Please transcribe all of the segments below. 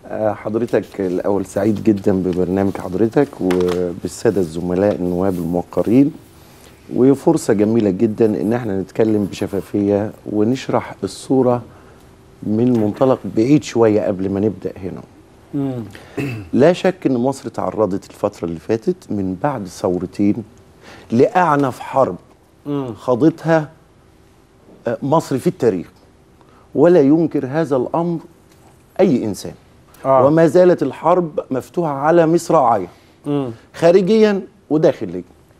آه، حضرتك الأول سعيد جدا ببرنامج حضرتك وبالسادة الزملاء النواب الموقرين وفرصة جميلة جدا إن احنا نتكلم بشفافية ونشرح الصورة من منطلق بعيد شوية قبل ما نبدأ هنا لا شك ان مصر تعرضت الفتره اللي فاتت من بعد ثورتين لاعنف حرب خاضتها آه، مصر في التاريخ ولا ينكر هذا الامر اي انسان آه. وما زالت الحرب مفتوحه على مصراعيها خارجيا وداخليا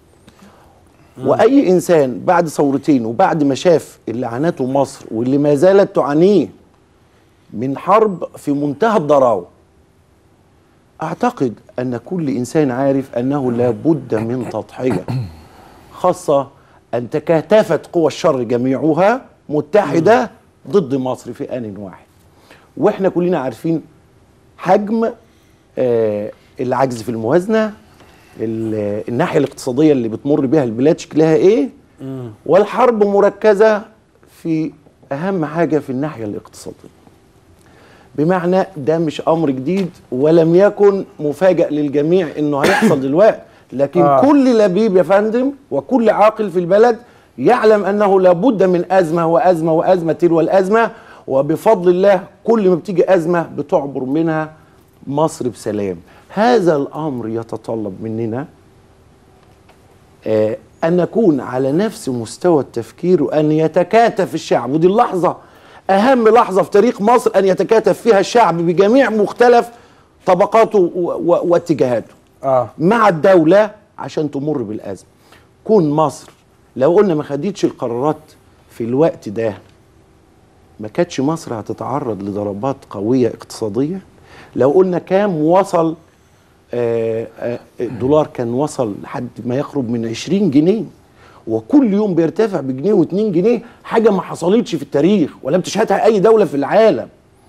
واي انسان بعد ثورتين وبعد ما شاف اللي عانته مصر واللي ما زالت تعانيه من حرب في منتهى الضراوه اعتقد ان كل انسان عارف انه لابد من تضحيه خاصه ان تكاتفت قوى الشر جميعها متحده ضد مصر في ان واحد واحنا كلنا عارفين حجم آه العجز في الموازنه ال- الناحيه الاقتصاديه اللي بتمر بها البلاد شكلها ايه والحرب مركزه في اهم حاجه في الناحيه الاقتصاديه بمعنى ده مش امر جديد ولم يكن مفاجئ للجميع انه هيحصل دلوقتي لكن آه. آه. كل لبيب يا فندم وكل عاقل في البلد يعلم انه لابد من ازمه وازمه وازمه تلو الازمه وبفضل الله كل ما بتيجي ازمه بتعبر منها مصر بسلام هذا الامر يتطلب مننا آه، أن نكون على نفس مستوى التفكير وأن يتكاتف الشعب ودي اللحظة أهم لحظة في تاريخ مصر أن يتكاتف فيها الشعب بجميع مختلف طبقاته و- و- واتجاهاته اه مع الدولة عشان تمر بالأزمة كون مصر لو قلنا ما خدتش القرارات في الوقت ده ما كانتش مصر هتتعرض لضربات قوية اقتصادية لو قلنا كام وصل آه، آه، الدولار كان وصل لحد ما يقرب من 20 جنيه وكل يوم بيرتفع بجنيه واتنين جنيه حاجة ما حصلتش في التاريخ ولم تشهدها أي دولة في العالم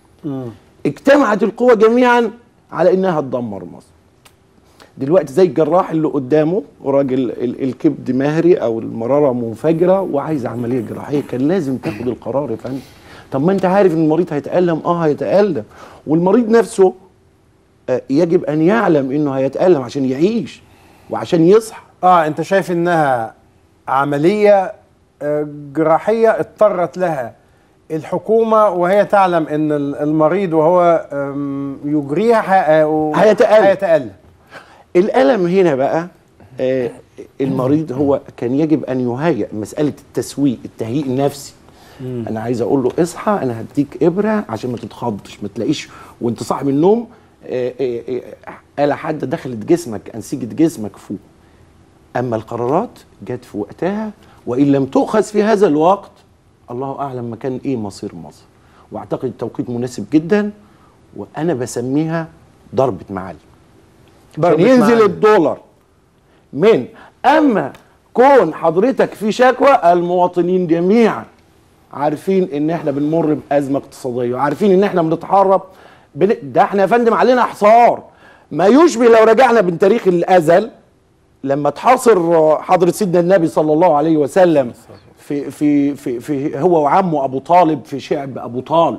اجتمعت القوى جميعا على انها تدمر مصر دلوقتي زي الجراح اللي قدامه وراجل ال- الكبد مهري او المراره منفجره وعايز عمليه جراحيه كان لازم تاخد القرار يا فندم طب ما انت عارف ان المريض هيتالم اه هيتالم والمريض نفسه آه، يجب ان يعلم انه هيتالم عشان يعيش وعشان يصحى اه انت شايف انها عمليه آه، جراحيه اضطرت لها الحكومه وهي تعلم ان ال- المريض وهو آم، يجريها ح- آه، هيتألم. هيتألم الالم هنا بقى آه، المريض هو كان يجب ان يهيئ مساله التسويق التهيئ النفسي انا عايز اقول له اصحى انا هديك ابره عشان ما تتخضش ما تلاقيش وانت صاحي من النوم آه، آه، آه، آلة حادة دخلت جسمك أنسجة جسمك فوق أما القرارات جت في وقتها وإن لم تؤخذ في هذا الوقت الله أعلم مكان إيه مصير مصر وأعتقد التوقيت مناسب جدا وأنا بسميها ضربة معلم ضربة كان ينزل معلم. الدولار من اما كون حضرتك في شكوى المواطنين جميعا عارفين ان احنا بنمر بازمه اقتصاديه وعارفين ان احنا بنتحرب بن... ده احنا يا فندم علينا حصار ما يشبه لو رجعنا من تاريخ الازل لما تحاصر حضره سيدنا النبي صلى الله عليه وسلم في في في, في هو وعمه ابو طالب في شعب ابو طالب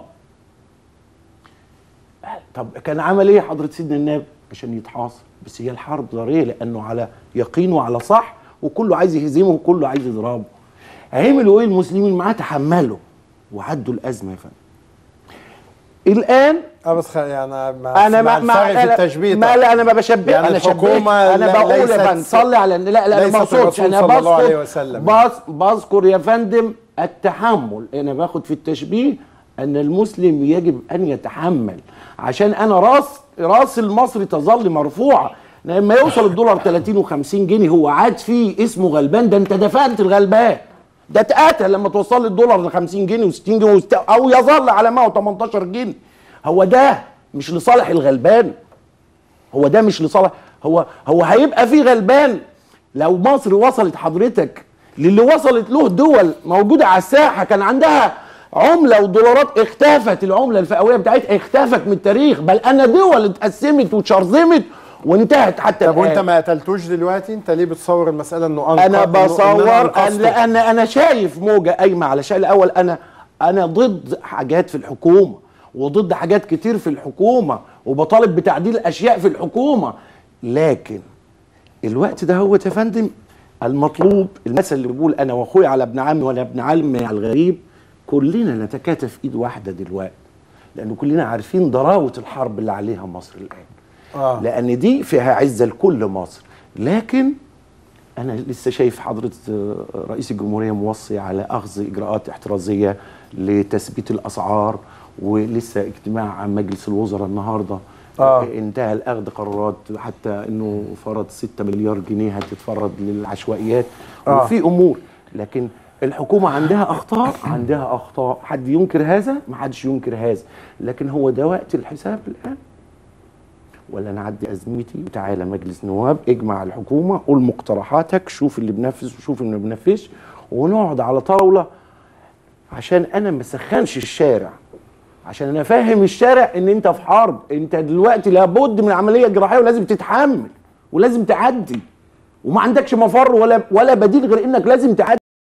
طب كان عمل ايه حضره سيدنا النبي عشان يتحاصر بس هي الحرب ضريه لانه على يقين وعلى صح وكله عايز يهزمه وكله عايز يضربه عملوا ايه المسلمين معاه تحملوا وعدوا الازمه يا فندم الان اه بس خ- يعني مع انا مع ما الفرق في التشبيه ما طبعاً. لا انا ما بشبه يعني انا الحكومة شبهت انا لا- بقول يا ليست- فندم صلي على لا لا لا ليست ما اقصدش الرسول انا صلى الله عليه بذكر وسلم. بذ- بذكر يا فندم التحمل انا باخد في التشبيه ان المسلم يجب ان يتحمل عشان انا راس راس المصري تظل مرفوعه لما يوصل الدولار 30 و50 جنيه هو عاد فيه اسمه غلبان ده انت دفنت الغلبان ده اتقتل لما توصل لي الدولار ل 50 جنيه و60 جنيه وست... او يظل على ما هو 18 جنيه هو ده مش لصالح الغلبان هو ده مش لصالح هو هو هيبقى في غلبان لو مصر وصلت حضرتك للي وصلت له دول موجوده على الساحه كان عندها عمله ودولارات اختفت العمله الفئويه بتاعتها اختفت من التاريخ بل ان دول اتقسمت وتشرذمت وانتهت حتى طب وانت الآن. ما قتلتوش دلوقتي انت ليه بتصور المساله انه انقذ انا إنه- إن أنا بصور أنقذته؟ أن لان انا شايف موجه قايمه على شيء الاول انا انا ضد حاجات في الحكومه وضد حاجات كتير في الحكومه وبطالب بتعديل اشياء في الحكومه لكن الوقت ده هو يا فندم المطلوب المثل اللي بيقول انا واخويا على ابن عمي ولا ابن عمي على الغريب كلنا نتكاتف ايد واحده دلوقتي لان كلنا عارفين ضراوه الحرب اللي عليها مصر الان آه. لان دي فيها عزه لكل مصر لكن انا لسه شايف حضره آه، رئيس الجمهوريه موصي على اخذ اجراءات احترازيه لتثبيت الاسعار ولسه اجتماع عن مجلس الوزراء النهارده آه. انتهى الاخذ قرارات حتى انه فرض 6 مليار جنيه هتتفرض للعشوائيات آه. وفي امور لكن الحكومه عندها اخطاء عندها اخطاء حد ينكر هذا ما حدش ينكر هذا لكن هو ده وقت الحساب الان ولا نعدي ازمتي وتعالى مجلس نواب اجمع الحكومه قول مقترحاتك شوف اللي بنفذ وشوف اللي ما بنفذش ونقعد على طاوله عشان انا ما اسخنش الشارع عشان انا فاهم الشارع ان انت في حرب انت دلوقتي لابد من عمليه جراحيه ولازم تتحمل ولازم تعدي وما عندكش مفر ولا ولا بديل غير انك لازم تعدي